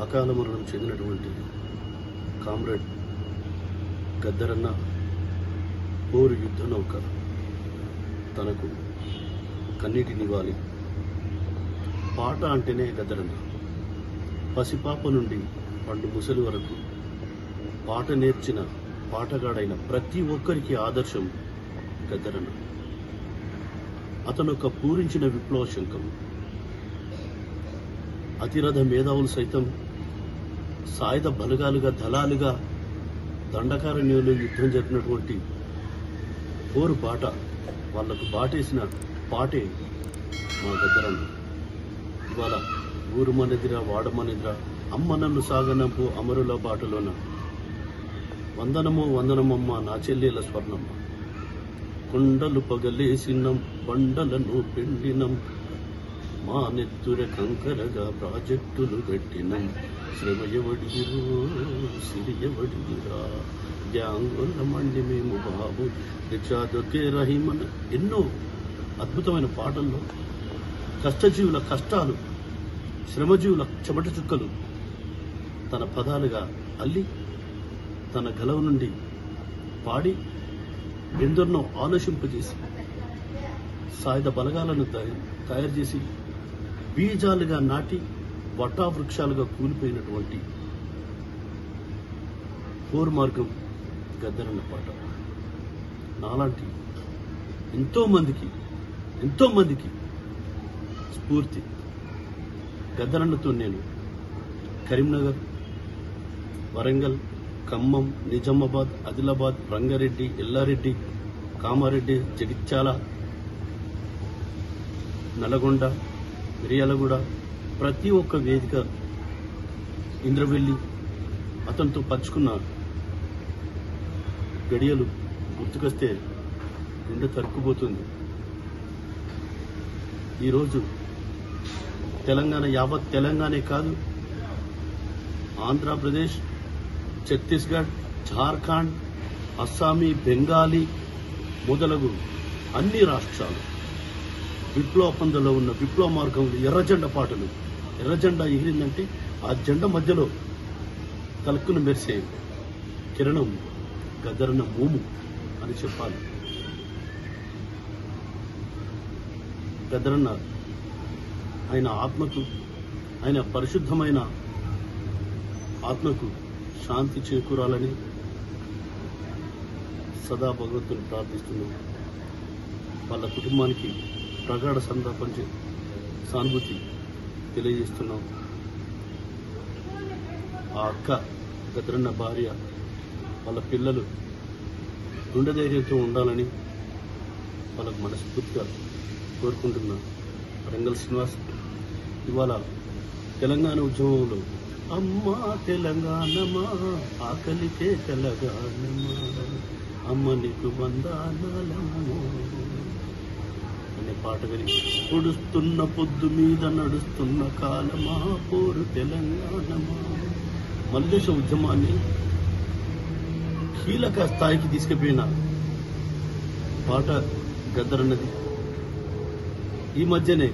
అకాల మరణం చెందినటువంటి కామ్రేడ్ గద్దరన్న పోరు యుద్ధ నౌక తనకు కన్నీటినివ్వాలి పాట అంటేనే గద్దరన్న పసిపాప నుండి పండు ముసలి వరకు పాట నేర్చిన పాటగాడైన ప్రతి ఒక్కరికి ఆదర్శం గద్దరన్న అతను ఒక పూరించిన విప్లవ శంఖం అతిరథ మేధావులు సైతం సాయుధ బలగాలుగా దళాలుగా దండకారణ్యంలో యుద్ధం జరిపినటువంటి పోరు బాట వాళ్లకు బాటేసిన పాటే మా గద్దరన్న ఇవాళ ఊరు మనదిరా వాడ మనదిరా అమ్మ నన్ను సాగనంపు అమరుల బాటలోన వందనము వందనమమ్మ నా చెల్లెల స్వర్ణమ్మ కొండలు పగలేసినం బండలను పిండినం మా నెత్తుర కంకరగా ప్రాజెక్టులు కట్టినం శ్రమ ఎవడిదిరో సిరి ఎవడిదిరా ధ్యాంగులమండి మేము బాబు రిక్షాదొకే రహీమన్ ఎన్నో అద్భుతమైన పాటల్లో కష్టజీవుల కష్టాలు శ్రమజీవుల చెమట చుక్కలు తన పదాలుగా అల్లి తన గలవ నుండి పాడి ఎందరినో ఆలోచింపజేసి సాయుధ బలగాలను తయ- తయారు చేసి బీజాలుగా నాటి వటా వృక్షాలుగా కూలిపోయినటువంటి పోరు మార్గం గద్దరన్న పాట నాలాంటి ఎంతో మందికి ఎంతో మందికి స్ఫూర్తి గద్దరన్నతో నేను కరీంనగర్ వరంగల్ ఖమ్మం నిజామాబాద్ ఆదిలాబాద్ రంగారెడ్డి ఎల్లారెడ్డి కామారెడ్డి జగిత్యాల నల్గొండ మిర్యాలగూడ ప్రతి ఒక్క వేదిక ఇంద్రవెల్లి అతనితో పంచుకున్న గడియలు గుర్తుకొస్తే గుండె తరుక్కుపోతుంది ఈరోజు తెలంగాణ యావత్ తెలంగాణే కాదు ఆంధ్రప్రదేశ్ ఛత్తీస్గఢ్ జార్ఖండ్ అస్సామీ బెంగాలీ మొదలగు అన్ని రాష్ట్రాలు విప్లవ పందలో ఉన్న విప్లవ మార్గంలో ఎర్రజెండ పాటలు ఎర్రజెండా ఎగిరిందంటే ఆ జెండా మధ్యలో తలుక్కును మెరిసే కిరణం గద్దరన్న మోము అని చెప్పాలి గద్దరన్న ఆయన ఆత్మకు ఆయన పరిశుద్ధమైన ఆత్మకు శాంతి చేకూరాలని సదా భగవంతుని ప్రార్థిస్తున్నాం వాళ్ళ కుటుంబానికి ప్రగాఢ సంతాపం చే- సానుభూతి తెలియజేస్తున్నాం ఆ అక్క గద్రన్న భార్య వాళ్ళ పిల్లలు గుండె ధైర్యంతో ఉండాలని వాళ్ళకు మనస్ఫూర్తిగా కోరుకుంటున్నా రంగల్ శ్రీనివాస్ ఇవాళ తెలంగాణ ఉద్యమంలో అమ్మా తెలంగాణమా ఆకలికే తెలంగాణమా అమ్మ నీకు వందానాలమ్మో అనే పాట విని పొడుస్తున్న పొద్దు మీద నడుస్తున్న కాలమా పోరు తెలంగాణమా మల్లేశ ఉద్యమాన్ని కీలక స్థాయికి తీసుకుపోయిన పాట గద్దరన్నది ఈ మధ్యనే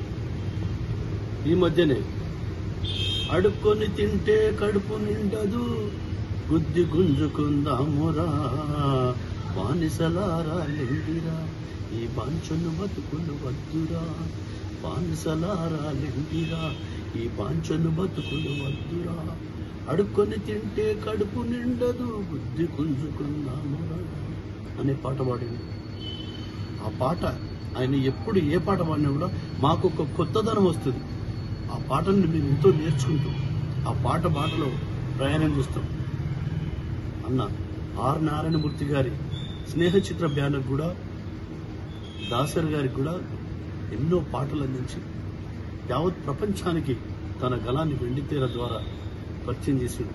ఈ మధ్యనే అడుక్కొని తింటే కడుపు నిండదు గుద్ది గుంజుకుందామురా బానిసలారా లెండిరా ఈ బాంచను బతుకులు వద్దురా బానిసలారా లెండిరా ఈ బాంచను బతుకులు వద్దురా అడుక్కొని తింటే కడుపు నిండదు బుద్ధి గుంజుకుందామురా అనే పాట పాడింది ఆ పాట ఆయన ఎప్పుడు ఏ పాట పాడినా కూడా మాకు ఒక కొత్తదనం వస్తుంది ఆ పాటను మేము ఎంతో నేర్చుకుంటాం ఆ పాట బాటలో ప్రయాణం చేస్తాం అన్న ఆర్ నారాయణమూర్తి గారి స్నేహ చిత్ర బ్యానర్ కూడా దాసర్ గారికి కూడా ఎన్నో పాటలు అందించి యావత్ ప్రపంచానికి తన గలాన్ని వెండితేర ద్వారా పరిచయం చేసిండు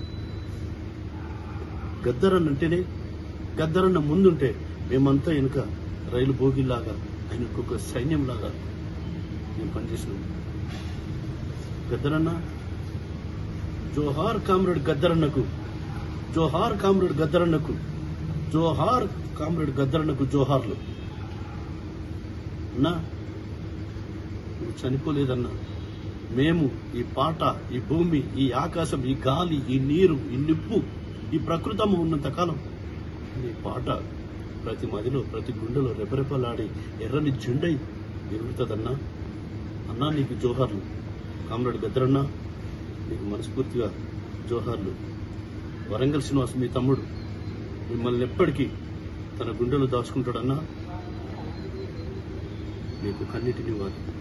గద్దరన్న అంటేనే గద్దరన్న ముందుంటే మేమంతా వెనుక రైలు బోగిలాగా ఆయనకు ఒక సైన్యంలాగా మేము పనిచేసినాం గద్దరన్న జోహార్ కామ్రేడ్ గద్దరన్నకు జోహార్ కామ్రేడ్ గద్దరన్నకు జోహార్ కామ్రేడ్ గద్దరన్నకు జోహార్లు అన్నా నువ్వు చనిపోలేదన్నా మేము ఈ పాట ఈ భూమి ఈ ఆకాశం ఈ గాలి ఈ నీరు ఈ నిప్పు ఈ ప్రకృతము ఉన్నంత కాలం ఈ పాట ప్రతి మదిలో ప్రతి గుండెలో రెపరెపలాడి ఎర్రని జెండై ఎగురుతుందన్నా అన్నా నీకు జోహార్లు కామ్రేడ్ గద్దరన్నా నీకు మనస్ఫూర్తిగా జోహార్లు వరంగల్ శ్రీనివాస్ మీ తమ్ముడు మిమ్మల్ని ఎప్పటికీ తన గుండెలో దాచుకుంటాడన్నా మీకు కన్నిటిని వారు